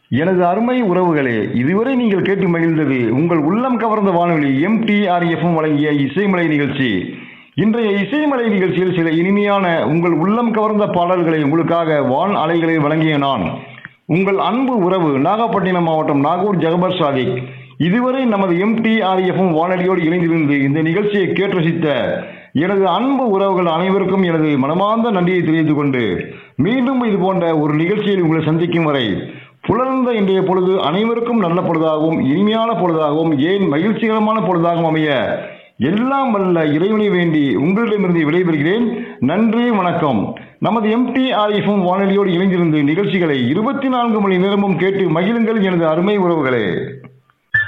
எனது அருமை உறவுகளே இதுவரை நீங்கள் கேட்டு மகிழ்ந்தது உங்கள் உள்ளம் கவர்ந்த வானொலி எம்டிஆர்எஃப்எம் வழங்கிய இசைமலை நிகழ்ச்சி இன்றைய இசைமலை நிகழ்ச்சியில் சில இனிமையான உங்கள் உள்ளம் கவர்ந்த பாடல்களை உங்களுக்காக வான் அலைகளில் வழங்கிய நான் உங்கள் அன்பு உறவு நாகப்பட்டினம் மாவட்டம் நாகூர் ஜகபர் சாதிக் இதுவரை நமது எம்டிஆர்எஃப்எம் வானொலியோடு இணைந்திருந்து இந்த நிகழ்ச்சியை கேட்டு ரசித்த எனது அன்பு உறவுகள் அனைவருக்கும் எனது மனமார்ந்த நன்றியை தெரிவித்துக் கொண்டு மீண்டும் இது போன்ற ஒரு நிகழ்ச்சியில் உங்களை சந்திக்கும் வரை புலர்ந்த இன்றைய பொழுது அனைவருக்கும் நல்ல பொழுதாகவும் இனிமையான பொழுதாகவும் ஏன் மகிழ்ச்சிகரமான பொழுதாகவும் அமைய எல்லாம் வல்ல இறைவனை வேண்டி உங்களிடமிருந்து விடைபெறுகிறேன் நன்றி வணக்கம் நமது எம்டிஆர்எஃப்எம் வானொலியோடு இணைந்திருந்து நிகழ்ச்சிகளை இருபத்தி நான்கு மணி நேரமும் கேட்டு மகிழுங்கள் எனது அருமை உறவுகளே